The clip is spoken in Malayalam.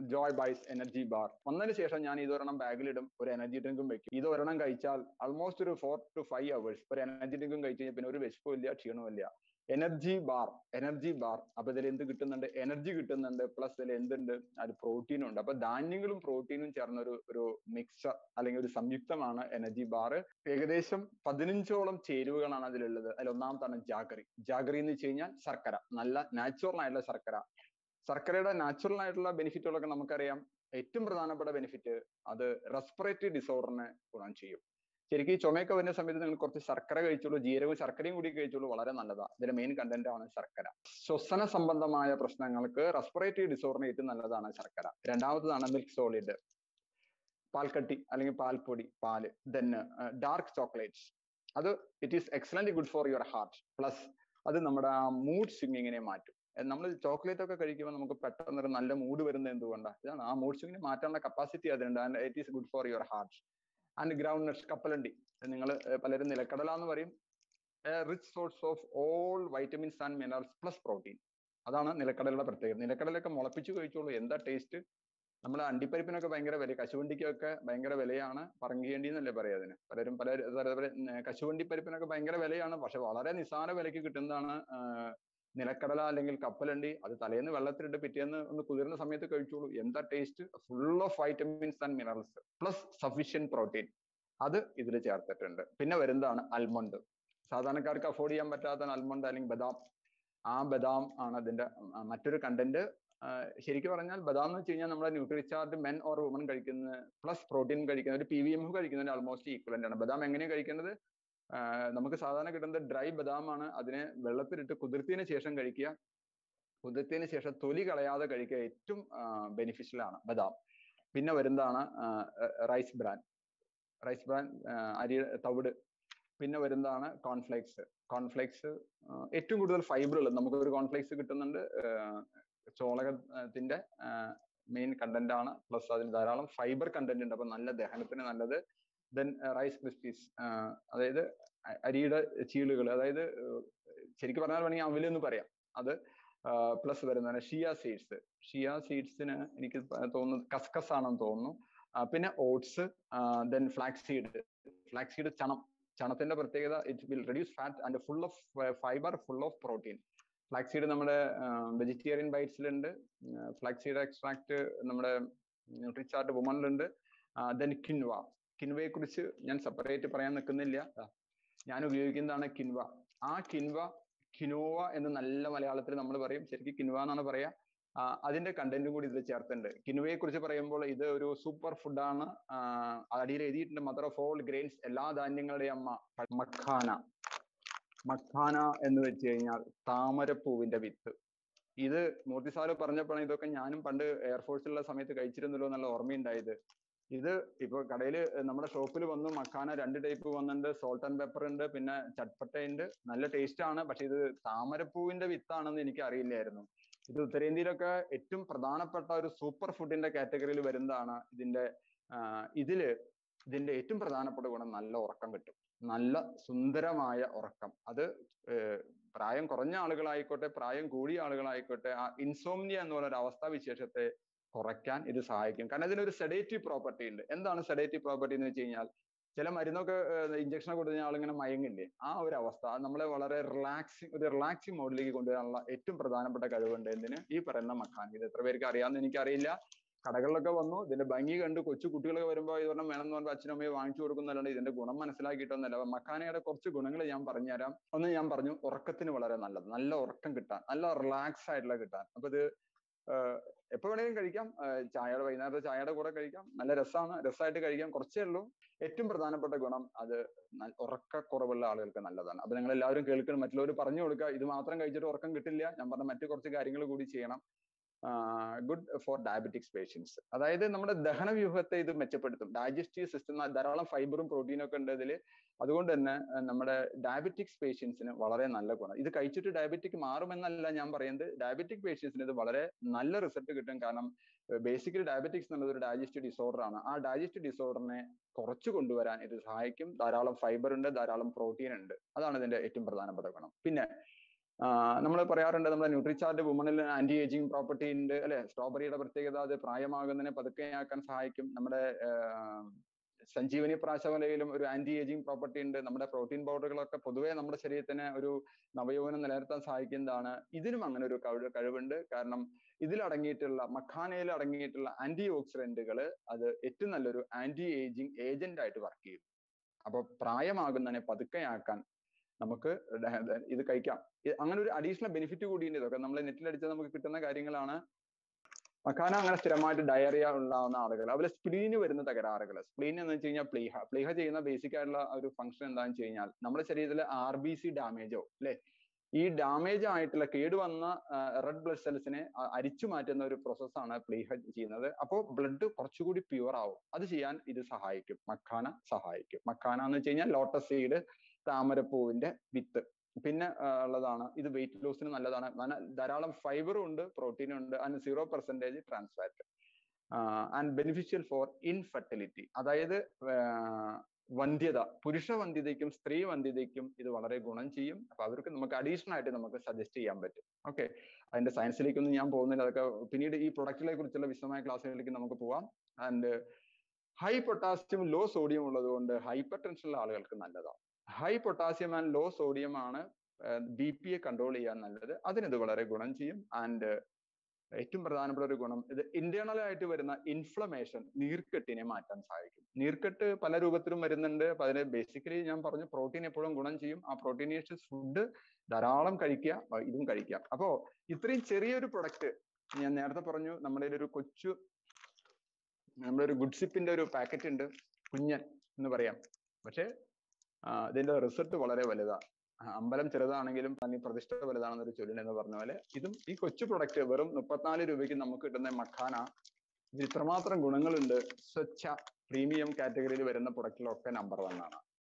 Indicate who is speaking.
Speaker 1: ജോയ് ബൈസ് എനർജി ബാർ വന്നതിന് ശേഷം ഞാൻ ഇതൊരെണ്ണം ബാഗിലിടും ഒരു എനർജി ഡ്രിങ്കും വെക്കും ഇത് ഒരെണ്ണം കഴിച്ചാൽ ആൾമോസ്റ്റ് ഒരു ഫോർ ടു ഫൈവ് അവേഴ്സ് ഒരു എനർജി ഡ്രിങ്കും കഴിച്ചു കഴിഞ്ഞാൽ പിന്നെ ഒരു വിശപ്പും ഇല്ല ക്ഷീണവും ഇല്ല എനർജി ബാർ എനർജി ബാർ അപ്പൊ ഇതിൽ എന്ത് കിട്ടുന്നുണ്ട് എനർജി കിട്ടുന്നുണ്ട് പ്ലസ് ഇതിൽ എന്തുണ്ട് അത് പ്രോട്ടീനും ഉണ്ട് അപ്പൊ ധാന്യങ്ങളും പ്രോട്ടീനും ചേർന്ന ഒരു ഒരു മിക്സർ അല്ലെങ്കിൽ ഒരു സംയുക്തമാണ് എനർജി ബാർ ഏകദേശം പതിനഞ്ചോളം ചേരുവകളാണ് അതിലുള്ളത് അതിൽ ഒന്നാമത്താണ് ജാഗറി ജാഗറി എന്ന് വെച്ച് കഴിഞ്ഞാൽ ശർക്കര നല്ല നാച്ചുറൽ ആയിട്ടുള്ള ശർക്കര ശർക്കരയുടെ നാച്ചുറൽ ആയിട്ടുള്ള ബെനിഫിറ്റുകളൊക്കെ നമുക്കറിയാം ഏറ്റവും പ്രധാനപ്പെട്ട ബെനിഫിറ്റ് അത് റെസ്പിറേറ്ററി ഡിസോർഡറിനെ ഗുണം ചെയ്യും ശരിക്കും ഈ ചുമയൊക്കെ വരുന്ന സമയത്ത് നിങ്ങൾ കുറച്ച് ശർക്കര കഴിച്ചോളൂ ജീരകവും ശർക്കരയും കൂടി കഴിച്ചോളൂ വളരെ നല്ലതാണ് ഇതിന്റെ മെയിൻ കണ്ടന്റ് ആണ് ശർക്കര ശ്വസന സംബന്ധമായ പ്രശ്നങ്ങൾക്ക് റെസ്പിറേറ്ററി ഡിസോർഡറിന് ഏറ്റവും നല്ലതാണ് ശർക്കര രണ്ടാമത്തതാണ് മിൽക്ക് സോളിഡ് പാൽക്കട്ടി അല്ലെങ്കിൽ പാൽപ്പൊടി പാല് ദെൻ ഡാർക്ക് ചോക്ലേറ്റ്സ് അത് it is excellent good for your heart plus അത് നമ്മുടെ ആ മൂഡ് സ്വിങ്ങിങ്ങിനെ മാറ്റും നമ്മൾ ചോക്ലേറ്റ് ഒക്കെ കഴിക്കുമ്പോൾ നമുക്ക് പെട്ടെന്ന് ഒരു നല്ല മൂഡ് വരുന്നത് എന്തുകൊണ്ടാണ് ഇതാണ് ആ മൂഡ് സ്വിങ്ങിനെ മാറ്റാനുള്ള കപ്പാസിറ്റി അതിനുണ്ട് and it is good for your heart and groundnuts കപ്പലണ്ടി നിങ്ങൾ പലരും നിലക്കടല എന്ന് പറയും rich source of all vitamins and minerals plus protein അതാണ് നിലക്കടലയുടെ പ്രത്യേകത നിലക്കടലൊക്കെ മുളപ്പിച്ച് കഴിച്ചോളൂ എന്താ ടേസ്റ്റ് നമ്മൾ അണ്ടിപ്പരിപ്പിനൊക്കെ ഭയങ്കര വില കശുവണ്ടിക്കൊക്കെ ഭയങ്കര വിലയാണ് പറങ്കിയേണ്ടി എന്നല്ലേ പറയാ അതിന് പലരും പല കശുവണ്ടി പരിപ്പിനൊക്കെ ഭയങ്കര വിലയാണ് പക്ഷെ വളരെ നിസ്സാര വിലയ്ക്ക് കിട്ടുന്നതാണ് നിലക്കടല അല്ലെങ്കിൽ കപ്പലണ്ടി അത് തലേന്ന് വെള്ളത്തിലിട്ട് പിറ്റേന്ന് ഒന്ന് കുതിർന്ന സമയത്ത് കഴിച്ചോളൂ എന്താ taste full of vitamins and minerals plus sufficient protein അത് ഇതിൽ ചേർത്തിട്ടുണ്ട് പിന്നെ വരുന്നതാണ് അൽമണ്ട് സാധാരണക്കാർക്ക് അഫോർഡ് ചെയ്യാൻ പറ്റാത്ത അൽമണ്ട് അല്ലെങ്കിൽ ബദാം ആ ബദാം ആണ് അതിന്റെ മറ്റൊരു കണ്ടന്റ് ശരിക്കും പറഞ്ഞാൽ ബദാം എന്ന് വെച്ച് കഴിഞ്ഞാൽ നമ്മുടെ ന്യൂട്രിചാർജ് മെൻ ഓർ വുമൺ കഴിക്കുന്ന പ്ലസ് പ്രോട്ടീൻ കഴിക്കുന്ന ഒരു പി വി എം കഴിക്കുന്നതിന് ആൾമോസ്റ്റ് ഈക്വലന്റ് ആണ് ബദാം എങ്ങനെയാണ് കഴിക്കുന്നത് നമുക്ക് സാധാരണ കിട്ടുന്നത് ഡ്രൈ ബദാം ആണ് അതിനെ വെള്ളത്തിലിട്ട് കുതിർത്തിയതിന് ശേഷം കഴിക്കുക കുതിർത്തിയതിന് ശേഷം തൊലി കളയാതെ കഴിക്കുക ഏറ്റവും ബെനിഫിഷ്യൽ ആണ് ബദാം പിന്നെ വരുന്നതാണ് റൈസ് ബ്രാൻ റൈസ് ബ്രാൻ അരി തവിട് പിന്നെ വരുന്നതാണ് കോൺഫ്ലേക്സ് കോൺഫ്ലേക്സ് ഏറ്റവും കൂടുതൽ ഫൈബർ ഉള്ളത് നമുക്ക് ഒരു കോൺഫ്ലേക്സ് കിട്ടുന്നുണ്ട് ചോളകത്തിന്റെ മെയിൻ കണ്ടന്റ് ആണ് പ്ലസ് അതിന് ധാരാളം ഫൈബർ കണ്ടന്റ് ഉണ്ട് അപ്പൊ നല്ല ദഹനത്തിന് നല്ലത് ദെൻ റൈസ് ക്രിസ്പീസ് അതായത് അരിയുടെ ചീളുകൾ അതായത് ശരിക്കും പറഞ്ഞാൽ വേണമെങ്കിൽ അവല് എന്ന് പറയാം അത് പ്ലസ് വരുന്നതാണ് ഷിയ സീഡ്സ് ഷിയ സീഡ്സിന് എനിക്ക് തോന്നുന്നു കസ്കസ് ആണെന്ന് തോന്നുന്നു പിന്നെ oats then flax seed flax seed ചണം ചണത്തിന്റെ പ്രത്യേകത it will reduce fat and full of fibre full of protein flax seed നമ്മുടെ വെജിറ്റേറിയൻ ബൈറ്റ്സിലുണ്ട് ഫ്ലാക്സ് സീഡ് എക്സ്ട്രാക്ട് നമ്മുടെ ന്യൂട്രിചാർട്ട് വുമണിലുണ്ട് ദെൻ കിൻവ കിൻവയെ കുറിച്ച് ഞാൻ സെപ്പറേറ്റ് പറയാൻ നിൽക്കുന്നില്ല ഞാൻ ഉപയോഗിക്കുന്നതാണ് കിൻവ ആ കിൻവ കിനോവ എന്ന് നല്ല മലയാളത്തിൽ നമ്മൾ പറയും ശരിക്കും കിൻവ എന്നാണ് പറയാ അതിന്റെ കണ്ടന്റും കൂടി ഇതിൽ ചേർത്തിട്ടുണ്ട് കിനുവയെ കുറിച്ച് പറയുമ്പോൾ ഇത് ഒരു സൂപ്പർ ഫുഡാണ് അടിയിൽ എഴുതിയിട്ടുണ്ട് മദർ ഓഫ് ഓൾ ഗ്രെയിൻസ് എല്ലാ ധാന്യങ്ങളുടെയും അമ്മ മഖാന മഖാന എന്ന് വെച്ച് കഴിഞ്ഞാൽ താമരപ്പൂവിന്റെ വിത്ത് ഇത് മൂർത്തി സാറ് പറഞ്ഞപ്പോഴാണ് ഇതൊക്കെ ഞാനും പണ്ട് എയർഫോഴ്സിലുള്ള സമയത്ത് കഴിച്ചിരുന്നല്ലോ എന്നുള്ള ഓർമ്മയുണ്ടായത് ഇത് ഇപ്പൊ കടയിൽ നമ്മുടെ ഷോപ്പിൽ വന്നു മക്കാന രണ്ട് ടൈപ്പ് വന്നിട്ടുണ്ട് സോൾട്ട് ആൻഡ് പെപ്പർ ഉണ്ട് പിന്നെ ചട്പട്ട ഉണ്ട് നല്ല ടേസ്റ്റ് ആണ് പക്ഷെ ഇത് താമരപ്പൂവിന്റെ വിത്താണെന്ന് എനിക്ക് അറിയില്ലായിരുന്നു ഇത് ഉത്തരേന്ത്യയിലൊക്കെ ഏറ്റവും പ്രധാനപ്പെട്ട ഒരു സൂപ്പർ ഫുഡിന്റെ കാറ്റഗറിയിൽ വരുന്നതാണ് ഇതിന്റെ ഇതില് ഇതിന്റെ ഏറ്റവും പ്രധാനപ്പെട്ട ഗുണം നല്ല ഉറക്കം കിട്ടും നല്ല സുന്ദരമായ ഉറക്കം അത് പ്രായം കുറഞ്ഞ ആളുകളായിക്കോട്ടെ പ്രായം കൂടിയ ആളുകളായിക്കോട്ടെ ആ ഇൻസോംനിയ എന്ന് പറയുന്ന ഒരു അവസ്ഥാവിശേഷത്തെ കുറയ്ക്കാൻ ഇത് സഹായിക്കും കാരണം ഇതിനൊരു സെഡേറ്റീവ് പ്രോപ്പർട്ടി ഉണ്ട് എന്താണ് സെഡേറ്റീവ് പ്രോപ്പർട്ടി എന്ന് വെച്ച് കഴിഞ്ഞാൽ ചില മരുന്നൊക്കെ ഇഞ്ചക്ഷൻ കൊടുത്തു കഴിഞ്ഞാൽ ആളിങ്ങനെ മയങ്ങില്ലേ ആ ഒരു അവസ്ഥ നമ്മളെ വളരെ റിലാക്സിങ് ഒരു റിലാക്സിങ് മോഡിലേക്ക് കൊണ്ടുവരാനുള്ള ഏറ്റവും പ്രധാനപ്പെട്ട കഴിവുണ്ട് എന്തിന് ഈ പറയുന്ന മക്കാൻ ഇത് എത്ര പേർക്ക് അറിയാമെന്ന് എനിക്കറിയില്ല കടകളിലൊക്കെ വന്നു ഇതിന്റെ ഭംഗി കണ്ട് കൊച്ചു കുട്ടികളൊക്കെ വരുമ്പോൾ ഇതൊരെണ്ണം വേണം എന്ന് പറഞ്ഞാൽ അച്ഛനും അമ്മയും വാങ്ങിച്ചു കൊടുക്കുന്നല്ലാണ്ട് ഇതിന്റെ ഗുണം മനസ്സിലാക്കിയിട്ടൊന്നല്ല അപ്പൊ മക്കാനയുടെ കുറച്ച് ഗുണങ്ങൾ ഞാൻ പറഞ്ഞുതരാം ഒന്ന് ഞാൻ പറഞ്ഞു ഉറക്കത്തിന് വളരെ നല്ലത് നല്ല ഉറക്കം കിട്ടാൻ നല്ല റിലാക്സ് ആയിട്ടുള്ള കിട്ടാൻ അപ്പൊ ഇത് എപ്പോ വേണേലും കഴിക്കാം ചായയുടെ വൈകുന്നേരത്തെ ചായയുടെ കൂടെ കഴിക്കാം നല്ല രസമാണ് രസമായിട്ട് കഴിക്കാം കുറച്ചേ ഉള്ളൂ ഏറ്റവും പ്രധാനപ്പെട്ട ഗുണം അത് ഉറക്കക്കുറവുള്ള ആളുകൾക്ക് നല്ലതാണ് അപ്പൊ നിങ്ങൾ എല്ലാവരും കേൾക്കണം മറ്റുള്ളവർ പറഞ്ഞു കൊടുക്കുക ഇത് മാത്രം കഴിച്ചിട്ട് ഉറക്കം കിട്ടില്ല ഞാൻ പറഞ്ഞ മറ്റു കുറച്ച് കാര്യങ്ങൾ കൂടി ചെയ്യണം ഗുഡ് ഫോർ ഡയബറ്റിക്സ് പേഷ്യൻസ് അതായത് നമ്മുടെ ദഹന വ്യൂഹത്തെ ഇത് മെച്ചപ്പെടുത്തും ഡൈജസ്റ്റീവ് സിസ്റ്റം ധാരാളം ഫൈബറും പ്രോട്ടീനും ഒക്കെ ഉണ്ട് ഇതിൽ അതുകൊണ്ട് തന്നെ നമ്മുടെ ഡയബറ്റിക്സ് പേഷ്യൻസിന് വളരെ നല്ല ഗുണം ഇത് കഴിച്ചിട്ട് ഡയബറ്റിക് മാറുമെന്നല്ല ഞാൻ പറയുന്നത് ഡയബറ്റിക് പേഷ്യൻസിന് ഇത് വളരെ നല്ല റിസൾട്ട് കിട്ടും കാരണം ബേസിക്കലി ഡയബറ്റിക്സ് എന്നുള്ളത് ഒരു ഡൈജസ്റ്റീവ് ഡിസോർഡർ ആണ് ആ ഡൈജസ്റ്റീവ് ഡിസോർഡറിനെ കുറച്ചു കൊണ്ടുവരാൻ ഇത് സഹായിക്കും ധാരാളം ഫൈബർ ഉണ്ട് ധാരാളം പ്രോട്ടീൻ ഉണ്ട് അതാണ് ഇതിന്റെ ഏറ്റവും പ്രധാനപ്പെട്ട ഗുണം പിന്നെ നമ്മൾ പറയാറുണ്ട് നമ്മുടെ ന്യൂട്രിചാർട്ട് വുമണിൽ ആന്റി ഏജിങ് പ്രോപ്പർട്ടി ഉണ്ട് അല്ലെ സ്ട്രോബെറിയുടെ പ്രത്യേകത അത് പ്രായമാകുന്നതിനെ പതുക്കെയാക്കാൻ സഹായിക്കും നമ്മുടെ സഞ്ജീവനി പ്രാശവലയിലും ഒരു ആന്റി ഏജിങ് പ്രോപ്പർട്ടി ഉണ്ട് നമ്മുടെ പ്രോട്ടീൻ പൗഡറുകളൊക്കെ പൊതുവെ നമ്മുടെ ശരീരത്തിന് ഒരു നവയൗവനം നിലനിർത്താൻ സഹായിക്കുന്നതാണ് ഇതിനും അങ്ങനെ ഒരു കഴിവ് കഴിവുണ്ട് കാരണം ഇതിൽ അടങ്ങിയിട്ടുള്ള മഖാനയിൽ അടങ്ങിയിട്ടുള്ള ആന്റി ഓക്സിഡന്റുകൾ അത് ഏറ്റവും നല്ലൊരു ആന്റി ഏജിങ് ഏജന്റ് ആയിട്ട് വർക്ക് ചെയ്യും അപ്പൊ പ്രായമാകുന്നതിനെ പതുക്കെയാക്കാൻ നമുക്ക് ഇത് കഴിക്കാം അങ്ങനെ ഒരു അഡീഷണൽ ബെനിഫിറ്റ് കൂടിയുണ്ട് ഇതൊക്കെ നമ്മൾ നെറ്റിൽ അടിച്ചാൽ നമുക്ക് കിട്ടുന്ന കാര്യങ്ങളാണ് മക്കാന അങ്ങനെ സ്ഥിരമായിട്ട് ഡയറിയ ഉണ്ടാവുന്ന ആളുകൾ അതുപോലെ സ്പ്ലീന് വരുന്ന തകരാറുകൾ സ്പ്ലീൻ എന്ന് വെച്ച് കഴിഞ്ഞാൽ പ്ലീഹ പ്ലീഹ ചെയ്യുന്ന ബേസിക് ആയിട്ടുള്ള ഒരു ഫംഗ്ഷൻ എന്താണെന്ന് വെച്ച് കഴിഞ്ഞാൽ നമ്മുടെ ശരീരത്തിലെ ആർ ബി സി ഡാമേജോ അല്ലെ ഈ ഡാമേജ് ആയിട്ടുള്ള കേടുവന്ന റെഡ് ബ്ലഡ് സെൽസിനെ അരിച്ചു മാറ്റുന്ന ഒരു പ്രോസസ്സാണ് പ്ലീഹ ചെയ്യുന്നത് അപ്പോൾ ബ്ലഡ് കുറച്ചുകൂടി പ്യുവർ ആവും അത് ചെയ്യാൻ ഇത് സഹായിക്കും മഖാന സഹായിക്കും മഖാന എന്ന് വെച്ച് കഴിഞ്ഞാൽ ലോട്ടസ് സീഡ് താമരപ്പൂവിന്റെ വിത്ത് പിന്നെ ഉള്ളതാണ് ഇത് വെയിറ്റ് ലോസിന് നല്ലതാണ് ധാരാളം ഫൈബറും ഉണ്ട് പ്രോട്ടീനും ഉണ്ട് and zero percentage trans fat and beneficial for infertility അതായത് വന്ധ്യത പുരുഷ വന്ധ്യതയ്ക്കും സ്ത്രീ വന്ധ്യതയ്ക്കും ഇത് വളരെ ഗുണം ചെയ്യും അപ്പൊ അവർക്ക് നമുക്ക് അഡീഷണൽ ആയിട്ട് നമുക്ക് സജസ്റ്റ് ചെയ്യാൻ പറ്റും ഓക്കെ അതിന്റെ സയൻസിലേക്കൊന്നും ഞാൻ പോകുന്നില്ല അതൊക്കെ പിന്നീട് ഈ പ്രൊഡക്റ്റിനെ കുറിച്ചുള്ള വിശദമായ ക്ലാസ്സുകളിലേക്ക് നമുക്ക് പോവാം and high potassium low sodium ഉള്ളത് കൊണ്ട് ഹൈപ്പർ ടെൻഷനുള്ള ആളുകൾക്ക് നല്ലതാണ് high potassium and low sodium ആണ് ബി പി എ കൺട്രോൾ ചെയ്യാൻ നല്ലത് അതിനിത് വളരെ ഗുണം ചെയ്യും ആൻഡ് ഏറ്റവും പ്രധാനപ്പെട്ട ഒരു ഗുണം ഇത് ഇന്റേണൽ ആയിട്ട് വരുന്ന ഇൻഫ്ലമേഷൻ നീർക്കെട്ടിനെ മാറ്റാൻ സഹായിക്കും നീർക്കെട്ട് പല രൂപത്തിലും വരുന്നുണ്ട് അപ്പൊ അതിന് ബേസിക്കലി ഞാൻ പറഞ്ഞു പ്രോട്ടീൻ എപ്പോഴും ഗുണം ചെയ്യും ആ പ്രോട്ടീനിയസ് ഫുഡ് ധാരാളം കഴിക്കുക ഇതും കഴിക്കുക അപ്പോ ഇത്രയും ചെറിയൊരു പ്രൊഡക്റ്റ് ഞാൻ നേരത്തെ പറഞ്ഞു നമ്മുടെ ഒരു കൊച്ചു നമ്മുടെ ഒരു ഗുഡ് സിപ്പിന്റെ ഒരു പാക്കറ്റ് ഉണ്ട് കുഞ്ഞൻ എന്ന് പറയാം പക്ഷെ ഇതിന്റെ റിസൾട്ട് വളരെ വലുതാണ് അമ്പലം ചെറുതാണെങ്കിലും തന്നെ പ്രതിഷ്ഠ വലുതാണെന്നൊരു ചൊല്ലിനെന്ന് പറഞ്ഞ പോലെ ഇതും ഈ കൊച്ചു പ്രൊഡക്റ്റ് വെറും മുപ്പത്തിനാല് രൂപയ്ക്ക് നമുക്ക് കിട്ടുന്ന മഖാന ഇത് ഇത്രമാത്രം ഗുണങ്ങളുണ്ട് സ്വച്ഛ പ്രീമിയം കാറ്റഗറിയിൽ വരുന്ന പ്രൊഡക്റ്റിലൊക്കെ നമ്പർ വൺ ആണ്